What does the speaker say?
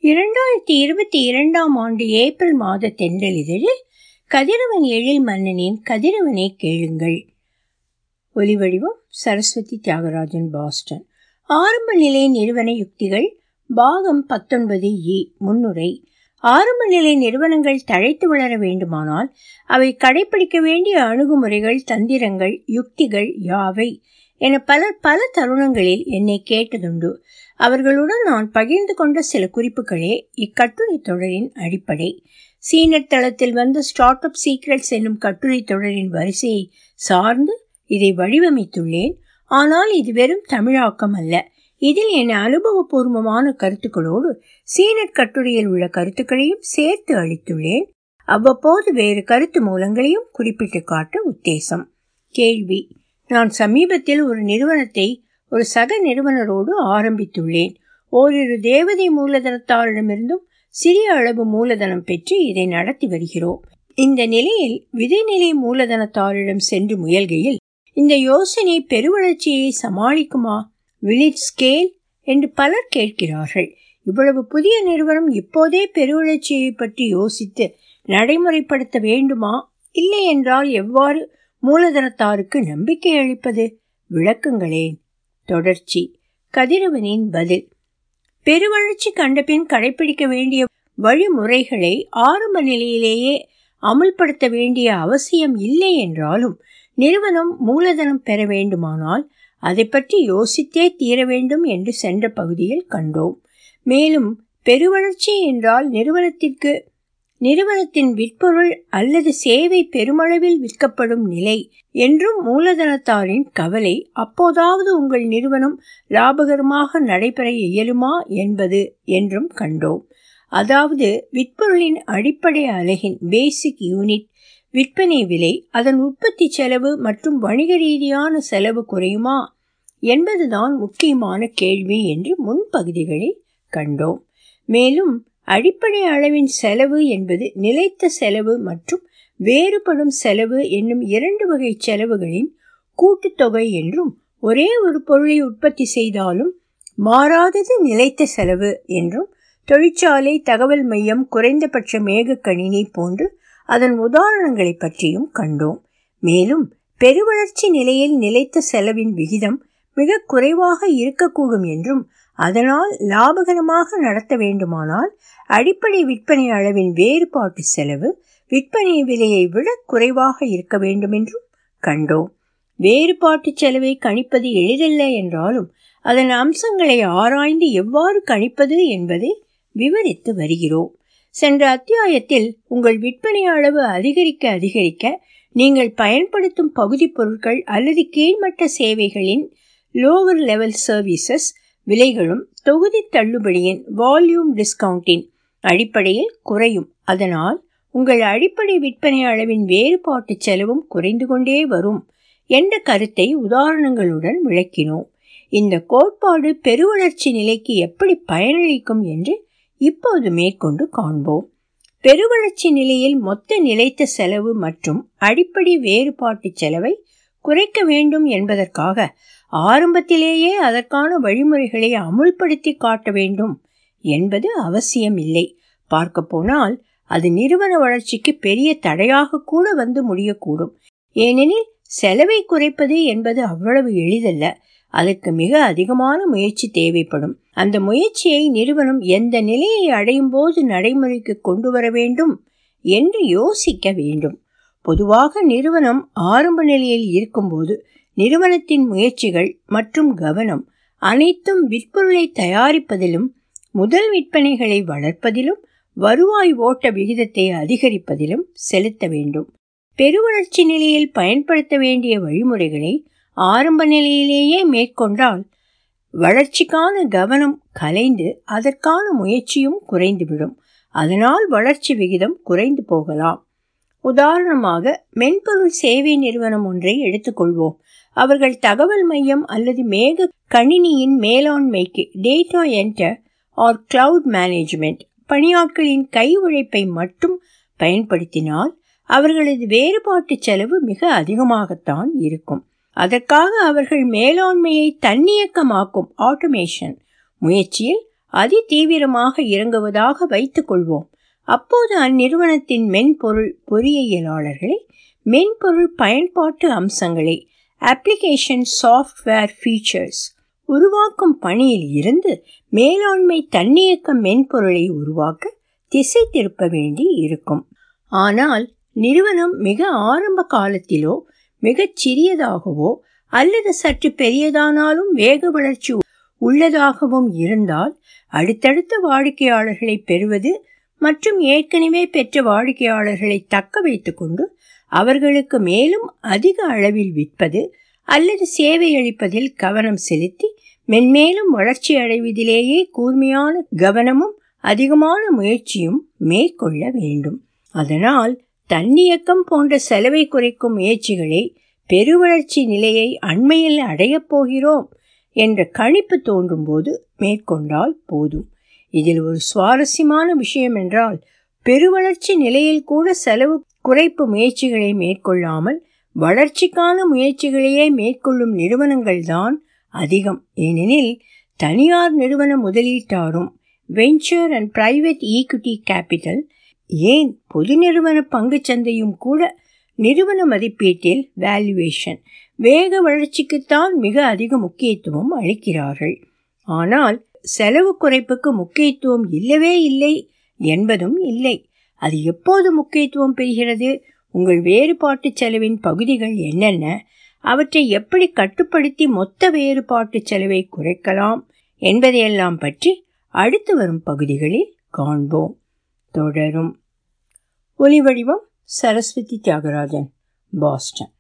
இரண்டாயிரத்தி இருபத்தி இரண்டாம் ஆண்டு ஏப்ரல் மாத தென்றலிதழில் கதிரவன் எழில் மன்னனின் கதிரவனை கேளுங்கள் ஒலிவடிவம் சரஸ்வதி தியாகராஜன் பாஸ்டன் ஆரம்ப நிலை நிறுவன யுக்திகள் பாகம் பத்தொன்பது இ முன்னுரை ஆரம்ப நிலை நிறுவனங்கள் தழைத்து வளர வேண்டுமானால் அவை கடைபிடிக்க வேண்டிய அணுகுமுறைகள் தந்திரங்கள் யுக்திகள் யாவை என பலர் பல தருணங்களில் என்னை கேட்டதுண்டு அவர்களுடன் நான் பகிர்ந்து கொண்ட சில குறிப்புகளே இக்கட்டுரை தொடரின் அடிப்படை சீனர் தளத்தில் வந்த ஸ்டார்ட் அப் சீக்ரெட்ஸ் என்னும் கட்டுரை தொடரின் வரிசையை சார்ந்து இதை வடிவமைத்துள்ளேன் ஆனால் இது வெறும் தமிழாக்கம் அல்ல இதில் என் அனுபவபூர்வமான கருத்துக்களோடு சீனட் கட்டுரையில் உள்ள கருத்துக்களையும் சேர்த்து அளித்துள்ளேன் அவ்வப்போது வேறு கருத்து மூலங்களையும் குறிப்பிட்டு காட்ட உத்தேசம் கேள்வி நான் சமீபத்தில் ஒரு நிறுவனத்தை ஒரு சக நிறுவனரோடு ஆரம்பித்துள்ளேன் ஓரிரு தேவதை மூலதனத்தாரிடமிருந்தும் சிறிய அளவு மூலதனம் பெற்று இதை நடத்தி வருகிறோம் இந்த நிலையில் விதைநிலை மூலதனத்தாரிடம் சென்று முயல்கையில் இந்த யோசனை பெருவளர்ச்சியை சமாளிக்குமா வில்லேஜ் ஸ்கேல் என்று பலர் கேட்கிறார்கள் இவ்வளவு புதிய நிறுவனம் இப்போதே பெருவளர்ச்சியை பற்றி யோசித்து நடைமுறைப்படுத்த வேண்டுமா இல்லை என்றால் எவ்வாறு மூலதனத்தாருக்கு நம்பிக்கை அளிப்பது விளக்குங்களேன் தொடர்ச்சி கதிரவனின் பதில் பெருவளர்ச்சி கண்டபின் கடைபிடிக்க வேண்டிய வழிமுறைகளை ஆரம்ப நிலையிலேயே அமுல்படுத்த வேண்டிய அவசியம் இல்லை என்றாலும் நிறுவனம் மூலதனம் பெற வேண்டுமானால் அதை பற்றி யோசித்தே தீர வேண்டும் என்று சென்ற பகுதியில் கண்டோம் மேலும் பெருவளர்ச்சி என்றால் நிறுவனத்திற்கு நிறுவனத்தின் விற்பொருள் அல்லது சேவை பெருமளவில் விற்கப்படும் நிலை என்றும் மூலதனத்தாரின் கவலை அப்போதாவது உங்கள் நிறுவனம் லாபகரமாக நடைபெற இயலுமா என்பது என்றும் கண்டோம் அதாவது விற்பொருளின் அடிப்படை அலகின் பேசிக் யூனிட் விற்பனை விலை அதன் உற்பத்தி செலவு மற்றும் வணிக ரீதியான செலவு குறையுமா என்பதுதான் முக்கியமான கேள்வி என்று முன்பகுதிகளில் கண்டோம் மேலும் அடிப்படை அளவின் செலவு என்பது நிலைத்த செலவு மற்றும் வேறுபடும் செலவு என்னும் இரண்டு வகை செலவுகளின் கூட்டுத்தொகை என்றும் ஒரே ஒரு பொருளை உற்பத்தி செய்தாலும் மாறாதது நிலைத்த செலவு என்றும் தொழிற்சாலை தகவல் மையம் குறைந்தபட்ச மேக கணினி போன்று அதன் உதாரணங்களை பற்றியும் கண்டோம் மேலும் பெருவளர்ச்சி நிலையில் நிலைத்த செலவின் விகிதம் மிக குறைவாக இருக்கக்கூடும் என்றும் அதனால் லாபகரமாக நடத்த வேண்டுமானால் அடிப்படை விற்பனை அளவின் வேறுபாட்டு செலவு விற்பனை விலையை விட குறைவாக இருக்க வேண்டும் என்றும் கண்டோம் வேறுபாட்டு செலவை கணிப்பது எளிதல்ல என்றாலும் அதன் அம்சங்களை ஆராய்ந்து எவ்வாறு கணிப்பது என்பதை விவரித்து வருகிறோம் சென்ற அத்தியாயத்தில் உங்கள் விற்பனை அளவு அதிகரிக்க அதிகரிக்க நீங்கள் பயன்படுத்தும் பகுதி பொருட்கள் அல்லது கீழ்மட்ட சேவைகளின் லோவர் லெவல் சர்வீசஸ் விலைகளும் தொகுதி தள்ளுபடியின் வால்யூம் டிஸ்கவுண்டின் அடிப்படையில் குறையும் அதனால் உங்கள் அடிப்படை விற்பனை அளவின் வேறுபாட்டு செலவும் குறைந்து கொண்டே வரும் என்ற கருத்தை உதாரணங்களுடன் விளக்கினோம் இந்த கோட்பாடு பெருவளர்ச்சி நிலைக்கு எப்படி பயனளிக்கும் என்று இப்போது மேற்கொண்டு காண்போம் பெருவளர்ச்சி நிலையில் மொத்த நிலைத்த செலவு மற்றும் அடிப்படை வேறுபாட்டு செலவை குறைக்க வேண்டும் என்பதற்காக ஆரம்பத்திலேயே அதற்கான வழிமுறைகளை அமுல்படுத்தி காட்ட வேண்டும் என்பது அவசியம் இல்லை பார்க்க போனால் அது நிறுவன வளர்ச்சிக்கு பெரிய தடையாக கூட வந்து முடியக்கூடும் ஏனெனில் செலவை குறைப்பது என்பது அவ்வளவு எளிதல்ல அதற்கு மிக அதிகமான முயற்சி தேவைப்படும் அந்த முயற்சியை நிறுவனம் எந்த நிலையை அடையும் போது நடைமுறைக்கு கொண்டு வர வேண்டும் என்று யோசிக்க வேண்டும் பொதுவாக நிறுவனம் ஆரம்ப நிலையில் இருக்கும்போது நிறுவனத்தின் முயற்சிகள் மற்றும் கவனம் அனைத்தும் விற்பொருளை தயாரிப்பதிலும் முதல் விற்பனைகளை வளர்ப்பதிலும் வருவாய் ஓட்ட விகிதத்தை அதிகரிப்பதிலும் செலுத்த வேண்டும் பெருவளர்ச்சி நிலையில் பயன்படுத்த வேண்டிய வழிமுறைகளை ஆரம்ப நிலையிலேயே மேற்கொண்டால் வளர்ச்சிக்கான கவனம் கலைந்து அதற்கான முயற்சியும் குறைந்துவிடும் அதனால் வளர்ச்சி விகிதம் குறைந்து போகலாம் உதாரணமாக மென்பொருள் சேவை நிறுவனம் ஒன்றை எடுத்துக்கொள்வோம் அவர்கள் தகவல் மையம் அல்லது மேக கணினியின் மேலாண்மைக்கு data centre or cloud management பணியாட்களின் கை உழைப்பை மட்டும் பயன்படுத்தினால் அவர்களது வேறுபாட்டு செலவு மிக அதிகமாகத்தான் இருக்கும் அதற்காக அவர்கள் மேலாண்மையை தன்னியக்கமாக்கும் ஆட்டோமேஷன் முயற்சியில் அதி தீவிரமாக இறங்குவதாக வைத்துக் கொள்வோம் அப்போது அந்நிறுவனத்தின் மென்பொருள் பொறியியலாளர்களை மென்பொருள் பயன்பாட்டு அம்சங்களை அப்ளிகேஷன் சாஃப்ட்வேர் ஃபீச்சர்ஸ் உருவாக்கும் பணியில் இருந்து மேலாண்மை தன்னியக்க மென்பொருளை உருவாக்க திசை திருப்ப வேண்டி இருக்கும் ஆனால் நிறுவனம் மிக ஆரம்ப காலத்திலோ மிகச் சிறியதாகவோ அல்லது சற்று பெரியதானாலும் வேக வளர்ச்சி உள்ளதாகவும் இருந்தால் அடுத்தடுத்த வாடிக்கையாளர்களை பெறுவது மற்றும் ஏற்கனவே பெற்ற வாடிக்கையாளர்களை தக்க வைத்துக் கொண்டு அவர்களுக்கு மேலும் அதிக அளவில் விற்பது அல்லது சேவை அளிப்பதில் கவனம் செலுத்தி மென்மேலும் வளர்ச்சி அடைவதிலேயே கூர்மையான கவனமும் அதிகமான முயற்சியும் மேற்கொள்ள வேண்டும் அதனால் தன்னியக்கம் போன்ற செலவை குறைக்கும் முயற்சிகளை பெருவளர்ச்சி நிலையை அண்மையில் அடையப் போகிறோம் என்ற கணிப்பு தோன்றும் போது மேற்கொண்டால் போதும் இதில் ஒரு சுவாரஸ்யமான விஷயம் என்றால் பெருவளர்ச்சி நிலையில் கூட செலவு குறைப்பு முயற்சிகளை மேற்கொள்ளாமல் வளர்ச்சிக்கான முயற்சிகளையே மேற்கொள்ளும் நிறுவனங்கள்தான் அதிகம் ஏனெனில் தனியார் நிறுவன முதலீட்டாரும் venture and private equity capital ஏன் பொது நிறுவன சந்தையும் கூட நிறுவன மதிப்பீட்டில் வேல்யூவேஷன் வேக வளர்ச்சிக்குத்தான் மிக அதிக முக்கியத்துவம் அளிக்கிறார்கள் ஆனால் செலவு குறைப்புக்கு முக்கியத்துவம் இல்லவே இல்லை என்பதும் இல்லை அது எப்போது முக்கியத்துவம் பெறுகிறது உங்கள் வேறுபாட்டு செலவின் பகுதிகள் என்னென்ன அவற்றை எப்படி கட்டுப்படுத்தி மொத்த வேறுபாட்டு செலவை குறைக்கலாம் என்பதையெல்லாம் பற்றி அடுத்து வரும் பகுதிகளில் காண்போம் தொடரும் ஒலிவடிவம் சரஸ்வதி தியாகராஜன் பாஸ்டன்